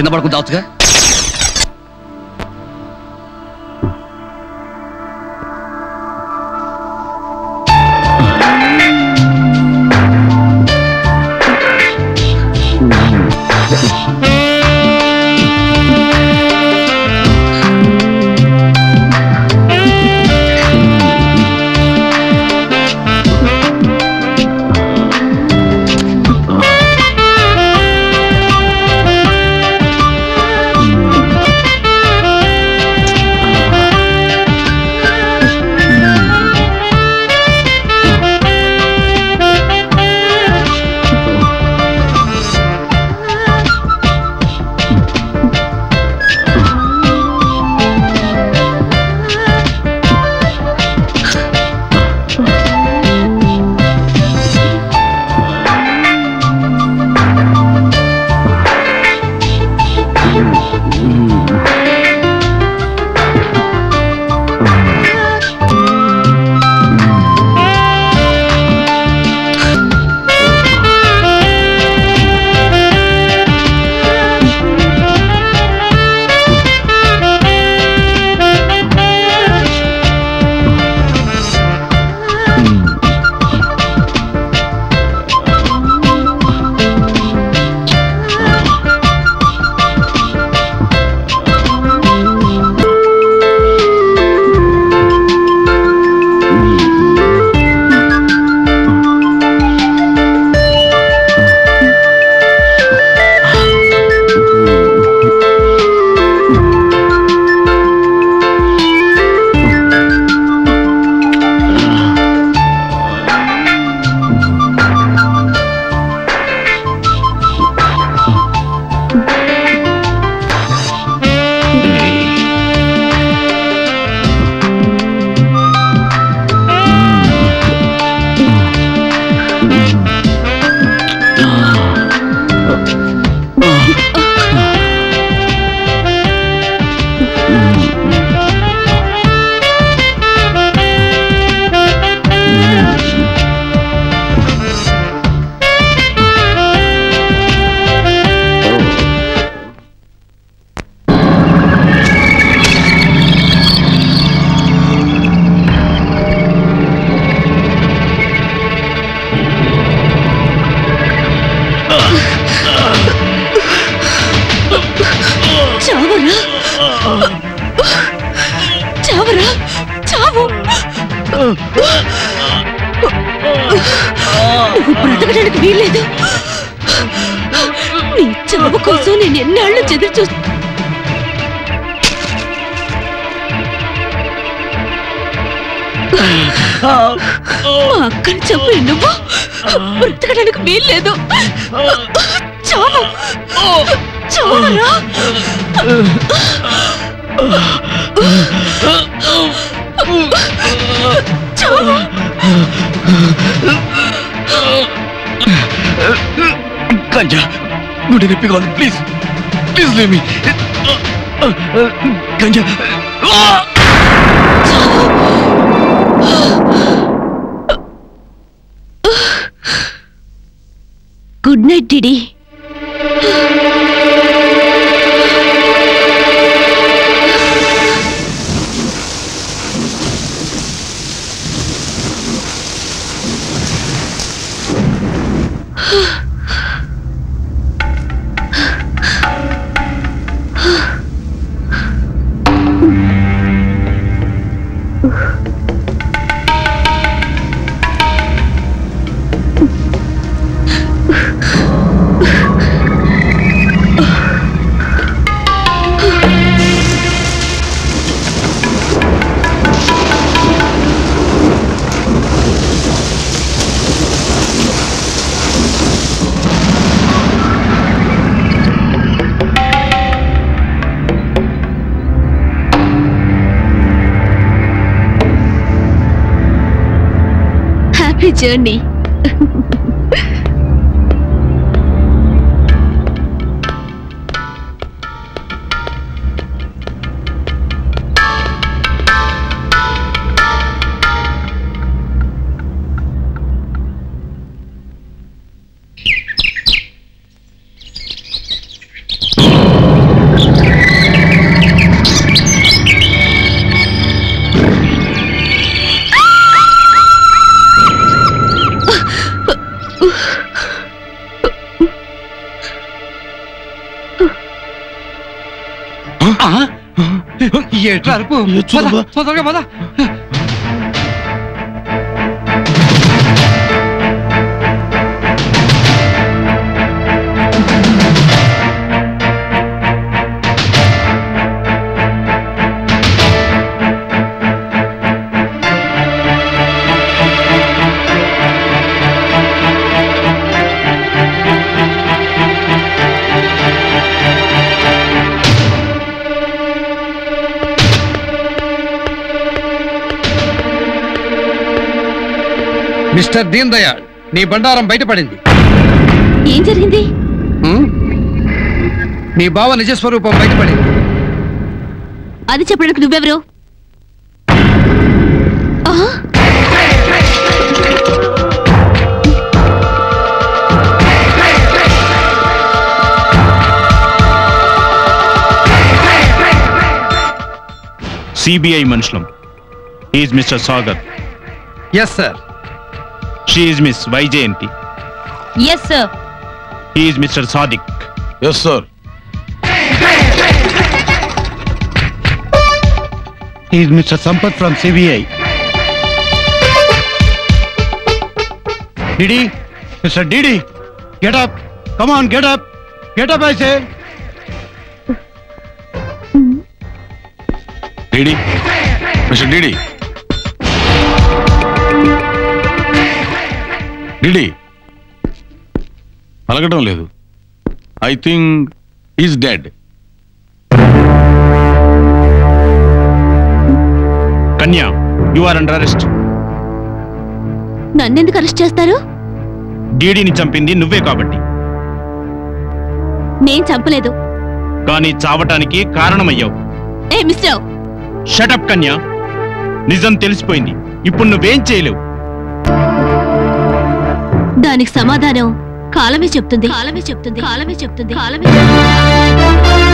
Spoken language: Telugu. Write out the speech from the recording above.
కింద పడుకుని చావచ్చుగా చావరా చావరా చావు నువ్వు బ్రతకడానికి వీల్లేదు నీ చావు కోసం నేను ఎన్నాళ్ళు చెదురు చూస్తా మా అక్కని చంపి నువ్వు బ్రతకడానికి వీల్లేదు చావు చావరా చావు గంజా గుండె నొప్పిగా ఉంది ప్లీజ్ ప్లీజ్ లేవ్ మీ గంజా good night DD happy journey ఏట్రా అరుపు ఏ, చూద్దాం పద, పద. తొందరగా పద మిస్టర్ దీన్ దయాళ్ నీ బండారం బయటపడింది ఏం జరిగింది హ్మ్? నీ బావ నిజస్వరూపం బయటపడింది అది చెప్పడానికి నువ్వెవరు ఆ? సిబిఐ మనుషులం is mister Sagar yes sir she miss Vyjayanthi yes sir is mister Sadiq yes sir is mister Sampath from CBI DD mister DD get up come on get up get up I say DD mister DD DD పలకటం లేదు ఐ థింక్ ఈజ్ డెడ్ కన్యా యు ఆర్ అండర్ అరెస్ట్ నన్నెందుకు అరెస్ట్ చేస్తారు డీడీని చంపింది నువ్వే కాబట్టి నేను చంపలేదు కానీ చావటానికి కారణమయ్యావు ఏ మిస్టర్ షటప్ కన్యా నిజం తెలిసిపోయింది ఇప్పుడు నువ్వేం చేయలేవు దానికి సమాధానం కాలమే చెప్తుంది కాలమే చెప్తుంది కాలమే చెప్తుంది కాలమే చెప్తుంది.